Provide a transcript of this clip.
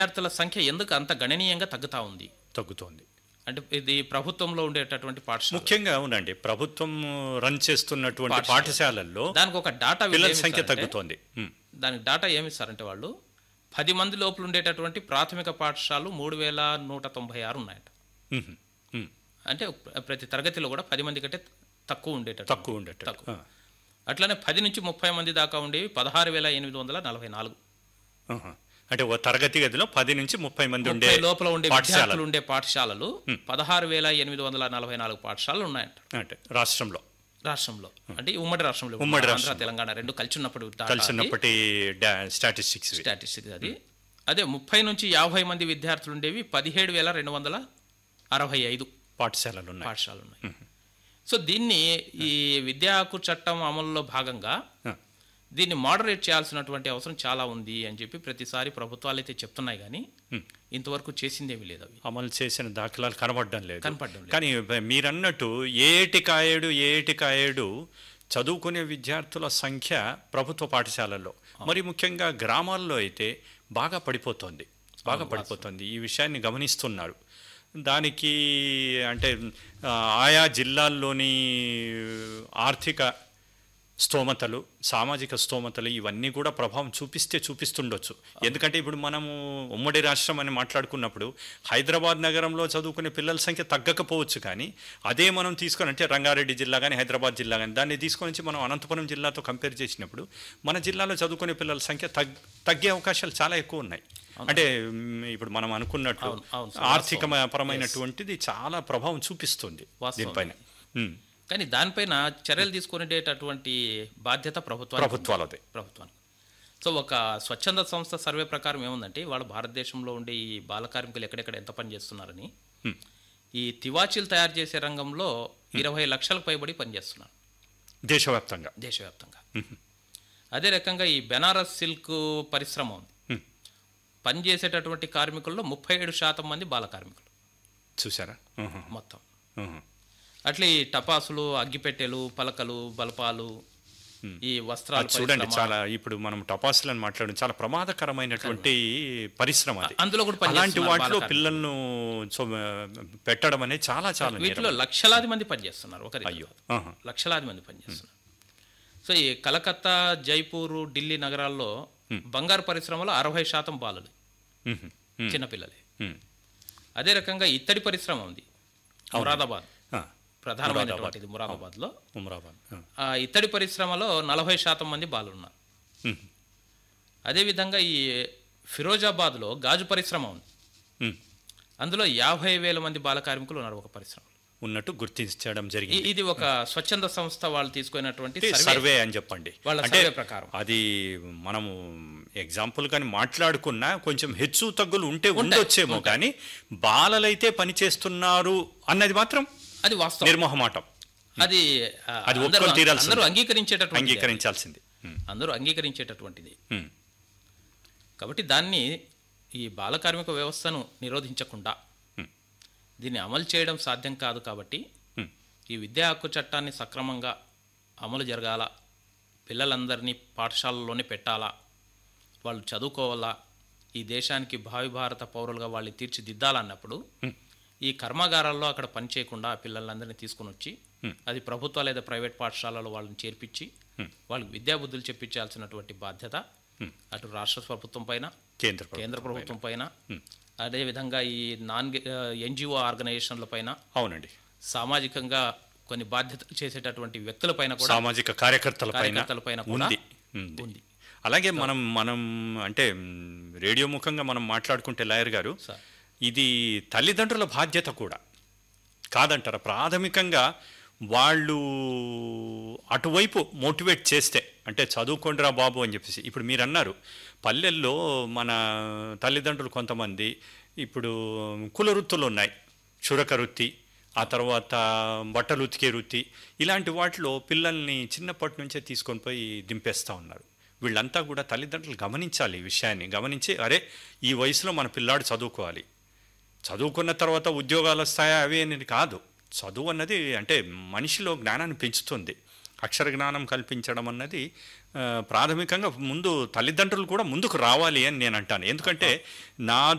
విద్యార్థుల సంఖ్య ఎందుకు అంత గణనీయంగా తగ్గుతా ఉంది తగ్గుతోంది అంటే ఇది ప్రభుత్వంలో ఉండేటటువంటి పాఠశాల ముఖ్యంగా అవునండి ప్రభుత్వం రన్ చేస్తున్నటువంటి పాఠశాల. పాఠశాలల్లో దానికి ఒక డాటా పిల్లల సంఖ్య తగ్గుతోంది ఉమ్, దానికి డాటా ఏమి ఇస్తారంటే వాళ్ళు పది మంది లోపల ఉండేటటువంటి ప్రాథమిక పాఠశాలలు మూడు వేల నూట తొంభై ఆరు ఉన్నాయంట ఉమ్, ఉమ్. అంటే ప్ర- ప్రతి తరగతిలో కూడా పది మంది కంటే తక్కువ ఉండేటట్టు తక్కువ ఉండేటట్టు తక్కువ. ఆ, అట్లనే పది నుంచి ముప్పై మంది దాకా ఉండేవి పదహారు వేల ఎనిమిది వందల నలభై నాలుగు ఆహా. అంటే ఓ తరగతి గదిలో పది నుంచి ముప్పై మంది ఉండే ముప్పై లోపల ఉండే పాఠశాల విద్యార్థులు ఉండే పాఠశాలలు పదహారు వేల ఎనిమిది వందల నలభై నాలుగు పాఠశాలలు ఉన్నాయంట అంటే రాష్ట్రంలో రాష్ట్రంలో అంటే ఈ ఉమ్మడి రాష్ట్రంలో ఉమ్మడి ఆంధ్ర రాష్ట్రం. తెలంగాణ రెండు కలిసి ఉన్నప్పుడు కలిసినప్పటి స్టాటిస్టిక్స్ స్టాటిస్టిక్స్ అది అదే ముప్పై నుంచి యాభై మంది విద్యార్థులు ఉండేవి పదిహేడు వేల రెండు వందల అరవై ఐదు పాఠశాలలు ఉన్నాయి పాఠశాలలు ఉన్నాయి సో దీన్ని ఈ విద్యా హక్కు చట్టం అమలులో భాగంగా ఆ, దీన్ని మోడరేట్ చేయాల్సినటువంటి అవసరం చాలా ఉంది అని చెప్పి ప్రతిసారి ప్రభుత్వాలు అయితే చెప్తున్నాయి కానీ ఇంతవరకు చేసిందేమీ లేదు అవి అమలు చేసిన దాఖలాలు కనబడడం లేదు కనపడడం లేదు కానీ మీరన్నట్టు ఏటి కాయేడు ఏటి కాయేడు చదువుకునే విద్యార్థుల సంఖ్య ప్రభుత్వ పాఠశాలల్లో మరి ముఖ్యంగా గ్రామాల్లో అయితే బాగా పడిపోతుంది బాగా పడిపోతుంది ఈ విషయాన్ని గమనిస్తున్నారు దానికి అంటే ఆ, ఆయా జిల్లాల్లోని ఆర్థిక స్తోమతలు సామాజిక స్తోమతలు ఇవన్నీ కూడా ప్రభావం చూపిస్తే చూపిస్తుండొచ్చు ఎందుకంటే ఇప్పుడు మనము ఉమ్మడి రాష్ట్రం అని మాట్లాడుకున్నప్పుడు హైదరాబాద్ నగరంలో చదువుకునే పిల్లల సంఖ్య తగ్గకపోవచ్చు కానీ అదే మనం తీసుకొని అంటే రంగారెడ్డి జిల్లా కానీ హైదరాబాద్ జిల్లా కానీ దాన్ని తీసుకొని వచ్చి మనం అనంతపురం జిల్లాతో కంపేర్ చేసినప్పుడు మన జిల్లాలో చదువుకునే పిల్లల సంఖ్య తగ్ తగ్గే అవకాశాలు చాలా ఎక్కువ ఉన్నాయి అంటే మ్, ఇప్పుడు మనం అనుకున్నట్టు అవును, అవును, సార్, ఆర్థిక పరమైనటువంటిది చాలా ప్రభావం చూపిస్తుంది వాస్తవం. దీనిపైన మ్, కానీ దానిపైన చర్యలు తీసుకునేటటువంటి బాధ్యత ప్రభుత్వానికి ఉంది. ప్రభుత్వాలదే ప్రభుత్వానికి సో ఒక స్వచ్ఛంద సంస్థ సర్వే ప్రకారం ఏముందంటే వాళ్ళ భారతదేశంలో ఉండే ఈ బాల కార్మికులు ఎక్కడెక్కడ ఎంత పని చేస్తున్నారని Hmm. ఈ తివాచీలు తయారు చేసే రంగంలో ఇరవై లక్షలకు పైబడి పనిచేస్తున్నారు దేశవ్యాప్తంగా దేశవ్యాప్తంగా అదే రకంగా ఈ బెనారస్ సిల్క్ పరిశ్రమ ఉంది Hmm. పనిచేసేటటువంటి కార్మికుల్లో ముప్పై ఏడు శాతం మంది బాల కార్మికులు చూసారా ఉహు, మొత్తం ఉహు. అట్లే ఈ టపాసులు అగ్గిపెట్టెలు పలకలు బల్పాలు ఈ వస్త్రాలు అది చూడండి పరిశ్రమ, చాలా ఇప్పుడు మనం టపాసులను మాట్లాడడం చాలా ప్రమాదకరమైనటువంటి పరిశ్రమ అది అందులో కూడా అలాంటి పనిచేస్తున్నారు వాటిలో బాల పిల్లలను చొ- పెట్టడం అనేది చాలా చాలా నేరం. వీటిలో లక్షలాది మంది పనిచేస్తున్నారు ఒకరి అయ్యో ఆహా. లక్షలాది మంది పనిచేస్తున్నారు సో ఈ కలకత్తా జైపూరు ఢిల్లీ నగరాల్లో బంగారు పరిశ్రమలో అరవై శాతం బాలలు ఉహు, ఉమ్, చిన్నపిల్లలే ఉమ్. అదే రకంగా ఇత్తడి పరిశ్రమ ఉంది మురాదాబాద్ ఆ, ప్రధానమైనటువంటిది మురాదాబాద్లో ఉమరాబాద్ ఆ, ఆ ఇత్తడి పరిశ్రమలో నలభై శాతం మంది బాలు ఉన్నారు ఉమ్, అదేవిధంగా ఈ ఫిరోజాబాద్లో గాజు పరిశ్రమ ఉంది ఉమ్. అందులో యాభై వేల మంది బాల కార్మికులు ఉన్నారు ఒక పరిశ్రమ ఉన్నట్టు గుర్తించడం జరిగింది ఇ- ఇది ఒక స్వచ్ఛంద సంస్థ వాళ్ళు తీసుకున్నటువంటి సర్వే సర్వే అని చెప్పండి వాళ్ళ అంటే సర్వే ప్రకారం అది మనము ఎగ్జాంపుల్ కానీ మాట్లాడుకున్నా కొంచెం హెచ్చు తగ్గులు ఉంటే ఉండొచ్చేమో కానీ బాలలైతే పని చేస్తున్నారు అన్నది మాత్రం అది వాస్తవం నిర్మోహమాటం అది ఆ, అది అందరూ- ఒప్పుకొని తీరాల్సిందే. అందరూ అంగీకరించేటటువంటి అంగీకరించాల్సింది ఉమ్, అందరూ అంగీకరించేటటువంటిది ఉమ్, కాబట్టి దాన్ని ఈ బాల కార్మిక వ్యవస్థను నిరోధించకుండా Hmm. దీన్ని అమలు చేయడం సాధ్యం కాదు కాబట్టి Hmm. ఈ విద్యా హక్కు చట్టాన్ని సక్రమంగా అమలు జరగాల పిల్లలందరినీ పాఠశాలలోనే పెట్టాలా వాళ్ళు చదువుకోవాలా ఈ దేశానికి భావి భారత పౌరులుగా వాళ్ళని తీర్చిదిద్దాలన్నప్పుడు ఈ కర్మాగారాల్లో అక్కడ పని చేయకుండా ఆ పిల్లలందరినీ తీసుకుని వచ్చి అది ప్రభుత్వ లేదా ప్రైవేట్ పాఠశాలలో వాళ్ళని చేర్పించి వాళ్ళకి విద్యాబుద్ధులు చెప్పించాల్సినటువంటి బాధ్యత అటు రాష్ట్ర ప్రభుత్వం పైన కేంద్ర ప్రభుత్వం. కేంద్ర ప్రభుత్వం పైన అదేవిధంగా ఈ నాన్ ఎన్జిఓ ఆర్గనైజేషన్ల పైన అవునండి సామాజికంగా కొన్ని బాధ్యతలు చేసేటటువంటి వ్యక్తుల పైన కూడా సామాజిక కార్యకర్తల పైన కార్యకర్తల పైన కూడా ఉంది ఉంది. ఉంది అలాగే మనం మనం అంటే మ్, రేడియో ముఖంగా మనం మాట్లాడుకుంటే లాయర్ గారు సార్ ఇది తల్లిదండ్రుల బాధ్యత కూడా కాదంటారా ప్రాథమికంగా వాళ్ళు అటువైపు మోటివేట్ చేస్తే అంటే చదువుకోండిరా బాబు అని చెప్పేసి ఇప్పుడు మీరు అన్నారు పల్లెల్లో మన తల్లిదండ్రులు కొంతమంది ఇప్పుడు కుల వృత్తులు ఉన్నాయి చురక వృత్తి ఆ తర్వాత బట్టలు ఉతికే వృత్తి ఇలాంటి వాటిలో పిల్లల్ని చిన్నప్పటి నుంచే తీసుకొని పోయి దింపేస్తూ ఉన్నారు వీళ్ళంతా కూడా తల్లిదండ్రులు గమనించాలి ఈ విషయాన్ని గమనించి అరే ఈ వయసులో మన పిల్లాడు చదువుకోవాలి చదువుకున్న తర్వాత ఉద్యోగాలు వస్తాయా అవి అనేది కాదు చదువు అన్నది అంటే మనిషిలో జ్ఞానాన్ని పెంచుతుంది అక్షర జ్ఞానం కల్పించడం అన్నది ఆ, ప్రాథమికంగా ముందు తల్లిదండ్రులు కూడా ముందుకు రావాలి అని నేను అంటాను ఎందుకంటే నా